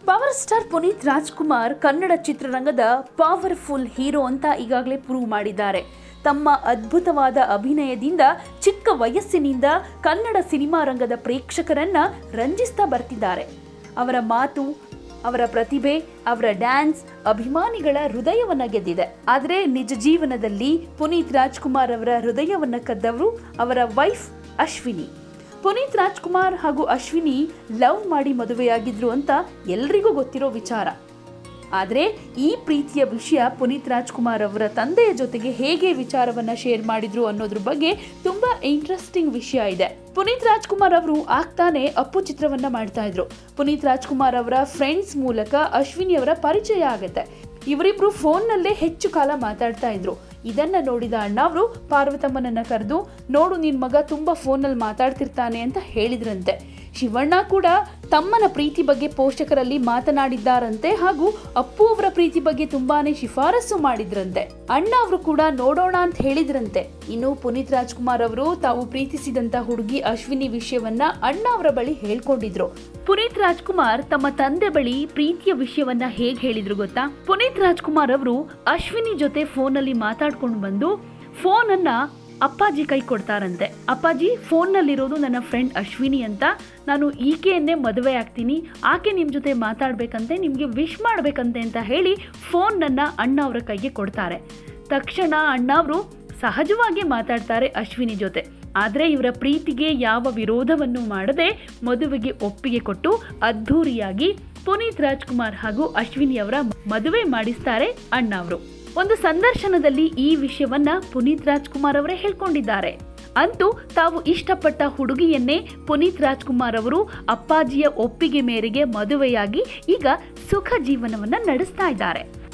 power star Puneeth Rajkumar Kannada ಚಿತ್ರರಂಗದ powerful hero ಅಂತ ಈಗಾಗಲೇ ಪ್ರೂವ್ ಮಾಡಿದ್ದಾರೆ ತಮ್ಮ ಅದ್ಭುತವಾದ ಅಭಿನಯದಿಂದ ಚಿಕ್ಕ ವಯಸ್ಸಿನಿಂದ ಕನ್ನಡ ಸಿನಿಮಾ ರಂಗದ ಪ್ರೇಕ್ಷಕರನ್ನ ರಂಜಿಸ್ತಾ ಬರ್ತಿದ್ದಾರೆ ಅವರ ಮಾತು ಅವರ ಪ್ರತಿಭೆ ಅವರ ಡ್ಯಾನ್ಸ್ ಅಭಿಮಾನಿಗಳ ಹೃದಯವನ್ನ ಗೆದ್ದಿದೆ ಆದರೆ ನಿಜ ಜೀವನದಲ್ಲಿ ಪುನೀತ್ ರಾಜ್ಕುಮಾರ್ ಅವರ ಹೃದಯವನ್ನ ಕದ್ದವರು ಅವರ ವೈಫ್ ಅಶ್ವಿನಿ ಪುನೀತ್ ರಾಜ್ಕುಮಾರ್ ಹಾಗೂ ಅಶ್ವಿನಿ ಲವ್ ಮಾಡಿ ಮದುವೆಯಾಗಿದ್ರು ಅಂತ ಎಲ್ರಿಗೂ ಗೊತ್ತಿರೋ ವಿಚಾರ ಆದರೆ ಈ ಪ್ರೀತಿಯ ವಿಷಯ ಪುನೀತ್ ರಾಜ್ಕುಮಾರ್ ಅವರ ತಂದೆಯ ಜೊತೆಗೆ ಹೇಗೆ ವಿಚಾರವನ್ನ ಶೇರ್ ಮಾಡಿದ್ರು ಅನ್ನೋದ್ರ ಬಗ್ಗೆ ತುಂಬಾ ಇಂಟ್ರೆಸ್ಟಿಂಗ್ ವಿಷಯ ಇದೆ ಪುನೀತ್ ರಾಜ್ಕುಮಾರ್ ಅವರು ಆಗ್ತಾನೆ ಅಪ್ಪು ಚಿತ್ರವನ್ನ ಮಾಡ್ತಾ ಇದ್ರು ಪುನೀತ್ ರಾಜ್ಕುಮಾರ್ ಅವರ ಫ್ರೆಂಡ್ಸ್ ಮೂಲಕ ಅಶ್ವಿನಿ ಅವರ ಪರಿಚಯ ಆಗುತ್ತೆ ಇವರಿಬ್ರು ಫೋನ್ನಲ್ಲೇ ಹೆಚ್ಚು ಕಾಲ ಮಾತಾಡ್ತಾ ಇದ್ರು ಇದನ್ನ ನೋಡಿದ ಅಣ್ಣ ಅವರು ಪಾರ್ವತಮ್ಮನನ್ನ ಕರೆದು ನೋಡು ನಿನ್ ಮಗ ತುಂಬಾ ಫೋನಲ್ಲಿ ಮಾತಾಡ್ತಿರ್ತಾನೆ ಅಂತ ಹೇಳಿದ್ರಂತೆ ಶಿವಣ್ಣ ಕೂಡ ತಮ್ಮನ ಪ್ರೀತಿ ಬಗ್ಗೆ ಪೋಷಕರಲ್ಲಿ ಮಾತನಾಡಿದ್ದಾರಂತೆ ಹಾಗೂ ಅಪ್ಪು ಅವರ ಪ್ರೀತಿ ಬಗ್ಗೆ ತುಂಬಾನೇ ಶಿಫಾರಸು ಮಾಡಿದ್ರಂತೆ ಅಣ್ಣ ಅವರು ಕೂಡ ನೋಡೋಣ ಅಂತ ಹೇಳಿದ್ರಂತೆ ಇನ್ನು ಪುನೀತ್ ರಾಜ್ಕುಮಾರ್ ಅವರು ತಾವು ಪ್ರೀತಿಸಿದಂತ ಹುಡುಗಿ ಅಶ್ವಿನಿ ವಿಷಯವನ್ನ ಅಣ್ಣ ಅವರ ಬಳಿ ಹೇಳ್ಕೊಂಡಿದ್ರು ಪುನೀತ್ ರಾಜ್ಕುಮಾರ್ ತಮ್ಮ ತಂದೆ ಬಳಿ ಪ್ರೀತಿಯ ವಿಷಯವನ್ನ ಹೇಗ್ ಹೇಳಿದ್ರು ಗೊತ್ತಾ ಪುನೀತ್ ರಾಜ್ಕುಮಾರ್ ಅವರು ಅಶ್ವಿನಿ ಜೊತೆ ಫೋನಲ್ಲಿ ಮಾತಾಡ್ಕೊಂಡು ಬಂದು ಫೋನ್ ಅನ್ನ ಅಪ್ಪಾಜಿ ಕೈ ಕೊಡ್ತಾರಂತೆ ಅಪ್ಪಾಜಿ ಫೋನ್ನಲ್ಲಿರೋದು ನನ್ನ ಫ್ರೆಂಡ್ ಅಶ್ವಿನಿ ಅಂತ ನಾನು ಈಕೆಯನ್ನೇ ಮದುವೆ ಆಗ್ತೀನಿ ಆಕೆ ನಿಮ್ಮ ಜೊತೆ ಮಾತಾಡ್ಬೇಕಂತೆ ನಿಮಗೆ ವಿಶ್ ಮಾಡ್ಬೇಕಂತೆ ಅಂತ ಹೇಳಿ ಫೋನ್ ನನ್ನ ಅಣ್ಣ ಅವರ ಕೈಗೆ ಕೊಡ್ತಾರೆ ತಕ್ಷಣ ಅಣ್ಣ ಅವರು ಸಹಜವಾಗಿ ಮಾತಾಡ್ತಾರೆ ಅಶ್ವಿನಿ ಜೊತೆ ಆದರೆ ಇವರ ಪ್ರೀತಿಗೆ ಯಾವ ವಿರೋಧವನ್ನು ಮಾಡದೆ ಮದುವೆಗೆ ಒಪ್ಪಿಗೆ ಕೊಟ್ಟು ಅದ್ಧೂರಿಯಾಗಿ ಪುನೀತ್ ರಾಜ್ಕುಮಾರ್ ಹಾಗೂ ಅಶ್ವಿನಿ ಅವರ ಮದುವೆ ಮಾಡಿಸ್ತಾರೆ ಅಣ್ಣ ಅವರು ಒಂದು ಸಂದರ್ಶನದಲ್ಲಿ ಈ ವಿಷಯವನ್ನ ಪುನೀತ್ ರಾಜ್ಕುಮಾರ್ ಅವರೇ ಹೇಳ್ಕೊಂಡಿದ್ದಾರೆ ಅಂತೂ ತಾವು ಇಷ್ಟಪಟ್ಟ ಹುಡುಗಿಯನ್ನೇ ಪುನೀತ್ ರಾಜ್ಕುಮಾರ್ ಅವರು ಅಪ್ಪಾಜಿಯ ಒಪ್ಪಿಗೆ ಮೇರೆಗೆ ಮದುವೆಯಾಗಿ ಈಗ ಸುಖ ಜೀವನವನ್ನ ನಡೆಸ್ತಾ ಇದ್ದಾರೆ